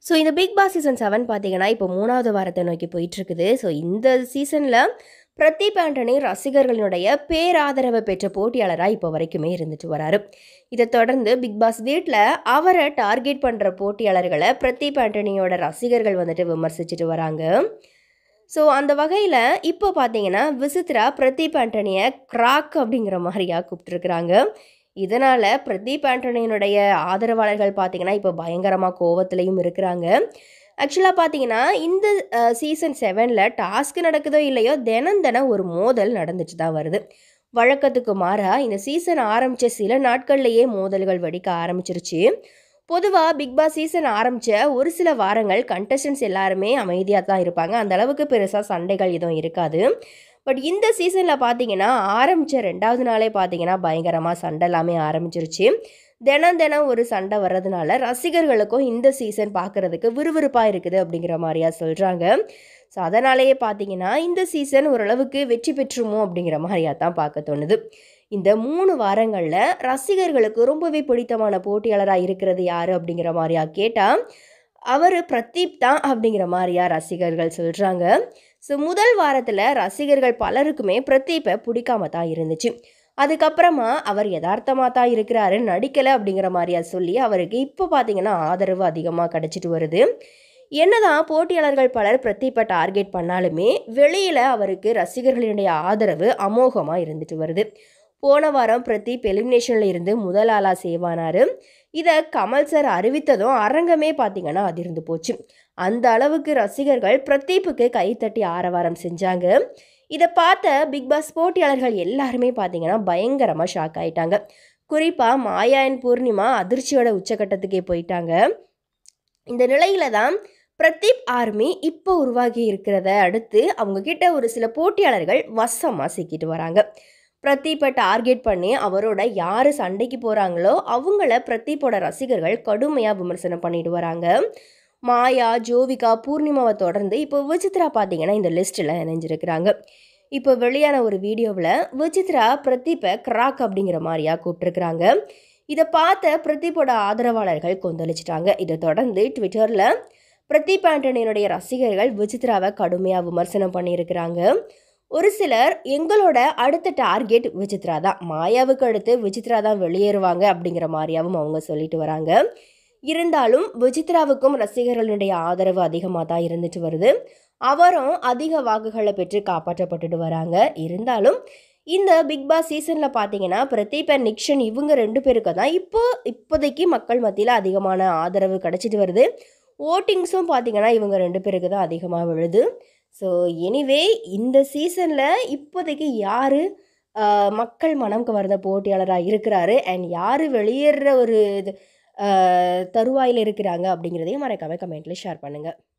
so இந்த big Boss season seven பார்த்தீங்கன்னா இப்போ மூணாவது வாரத்தை நோக்கி போயிட்டுருக்குது ஸோ இந்த சீசனில் பிரதீப் ஆண்டனி ரசிகர்களினுடைய பேராதரவை பெற்ற போட்டியாளராக இப்போ வரைக்குமே இருந்துட்டு வராரு இதை தொடர்ந்து பிக் பாஸ் வீட்டில் அவரை டார்கெட் பண்ணுற போட்டியாளர்களை பிரதீப் ஆண்டனியோட ரசிகர்கள் வந்துட்டு விமர்சிச்சுட்டு வராங்க ஸோ அந்த வகையில் இப்போ பார்த்தீங்கன்னா விசித்ரா பிரதீப் ஆண்டனியை கிராக் அப்படிங்கிற மாதிரியா கூப்பிட்டுருக்குறாங்க இதனால் பிரதீப் ஆண்டனியினுடைய ஆதரவாளர்கள் பார்த்தீங்கன்னா இப்போ பயங்கரமாக கோவத்துலேயும் இருக்கிறாங்க ஆக்சுவலாக பார்த்தீங்கன்னா இந்த சீசன் செவனில் டாஸ்க் நடக்குதோ இல்லையோ தினம் தினம் ஒரு மோதல் நடந்துட்டு தான் வருது வழக்கத்துக்கு மாறாக இந்த சீசன் ஆரம்பித்த சில நாட்கள்லேயே மோதல்கள் வெடிக்க ஆரம்பிச்சிருச்சு பொதுவாக பிக் பாஸ் சீசன் ஆரம்பித்த ஒரு சில வாரங்கள் கண்டஸ்டன்ஸ் எல்லாருமே அமைதியாக தான் இருப்பாங்க அந்த அளவுக்கு பெருசாக சண்டைகள் எதுவும் இருக்காது பட் இந்த சீசனில் பார்த்தீங்கன்னா ஆரம்பித்த ரெண்டாவது நாளே பார்த்தீங்கன்னா பயங்கரமாக சண்டை எல்லாமே ஆரம்பிச்சிருச்சு தினம் தினம் ஒரு சண்டை வர்றதுனால ரசிகர்களுக்கும் இந்த சீசன் பார்க்குறதுக்கு விறுவிறுப்பாக இருக்குது அப்படிங்கிற மாதிரியா சொல்கிறாங்க ஸோ அதனாலேயே பார்த்தீங்கன்னா இந்த சீசன் ஓரளவுக்கு வெற்றி பெற்றுமோ அப்படிங்கிற மாதிரியா தான் பார்க்க தோணுது இந்த மூணு வாரங்களில் ரசிகர்களுக்கு ரொம்பவே பிடித்தமான போட்டியாளராக இருக்கிறது யார் அப்படிங்கிற மாதிரியா கேட்டால் அவர் பிரதீப் தான் அப்படிங்கிற மாதிரியா ரசிகர்கள் சொல்கிறாங்க ஸோ முதல் வாரத்தில் ரசிகர்கள் பலருக்குமே பிரதீப்பை பிடிக்காம தான் இருந்துச்சு அதுக்கப்புறமா அவர் யதார்த்தமாக தான் இருக்கிறாரு நடிக்கலை அப்படிங்கிற மாதிரியா சொல்லி அவருக்கு இப்போ பார்த்தீங்கன்னா ஆதரவு அதிகமாக கிடச்சிட்டு வருது என்னதான் போட்டியாளர்கள் பலர் பிரதீப்பை டார்கெட் பண்ணாலுமே வெளியில் அவருக்கு ரசிகர்களினுடைய ஆதரவு அமோகமாக இருந்துட்டு வருது போன வாரம் பிரதீப் எலிமினேஷனில் இருந்து முதல் ஆளாக சேவானார் இதை கமல் சார் அறிவித்ததும் அரங்கமே பார்த்தீங்கன்னா அதிர்ந்து போச்சு அந்த அளவுக்கு ரசிகர்கள் பிரதீப்புக்கு கைத்தட்டி ஆரவாரம் செஞ்சாங்க இதை பார்த்த பிக் பாஸ் போட்டியாளர்கள் எல்லாருமே பார்த்தீங்கன்னா பயங்கரமாக ஷாக் ஆயிட்டாங்க குறிப்பாக மாயா அண்ட் பூர்ணிமா அதிர்ச்சியோட உச்சக்கட்டத்துக்கே போயிட்டாங்க இந்த நிலையில தான் பிரதீப் ஆர்மி இப்போ உருவாகி இருக்கிறத அடுத்து அவங்க கிட்ட ஒரு சில போட்டியாளர்கள் வசமாக சிக்கிட்டு வராங்க பிரதீப்பை டார்கெட் பண்ணி அவரோட யார் சண்டைக்கு போகிறாங்களோ அவங்கள பிரதீப்போட ரசிகர்கள் கடுமையாக விமர்சனம் பண்ணிட்டு வராங்க மாயா ஜோவிகா பூர்ணிமாவை தொடர்ந்து இப்போ விசித்ரா பார்த்தீங்கன்னா இந்த லிஸ்ட்டில் இணைஞ்சிருக்கிறாங்க இப்போ வெளியான ஒரு வீடியோவில் விசித்ரா பிரதீப்பை கிராக் அப்படிங்கிற மாதிரியா கூப்பிட்டுருக்குறாங்க இதை பார்த்த பிரதீப்போட ஆதரவாளர்கள் கொந்தளிச்சிட்டாங்க இதை தொடர்ந்து ட்விட்டரில் பிரதீப் ஆண்டனியினுடைய ரசிகர்கள் விசித்ராவை கடுமையாக விமர்சனம் பண்ணியிருக்கிறாங்க ஒரு சிலர் எங்களோட அடுத்த டார்கெட் விசித்ரா தான் மாயாவுக்கு அடுத்து விசித்ரா தான் வெளியேறுவாங்க அப்படிங்கிற மாதிரியாவும் அவங்க சொல்லிட்டு வராங்க இருந்தாலும் விசித்ராவுக்கும் ரசிகர்களுடைய ஆதரவு அதிகமாக தான் இருந்துட்டு வருது அவரும் அதிக வாக்குகளை பெற்று காப்பாற்றப்பட்டுட்டு வராங்க இருந்தாலும் இந்த பிக் பாஸ் சீசனில் பார்த்தீங்கன்னா பிரதீப் அண்ட் நிக்ஷன் இவங்க ரெண்டு பேருக்கு தான் இப்போ இப்போதைக்கு மக்கள் மத்தியில் அதிகமான ஆதரவு கிடச்சிட்டு வருது ஓட்டிங்ஸும் பார்த்தீங்கன்னா இவங்க ரெண்டு பேருக்கு தான் அதிகமாக விழுது ஸோ எனிவே இந்த சீசனில் இப்போதைக்கு யார் மக்கள் மனம் கவர்ந்த போட்டியாளராக இருக்கிறாரு அண்ட் யார் வெளியேற ஒரு இது தருவாயில் இருக்கிறாங்க அப்படிங்கிறதையும் மறக்காம கமெண்ட்டில் ஷேர் பண்ணுங்கள்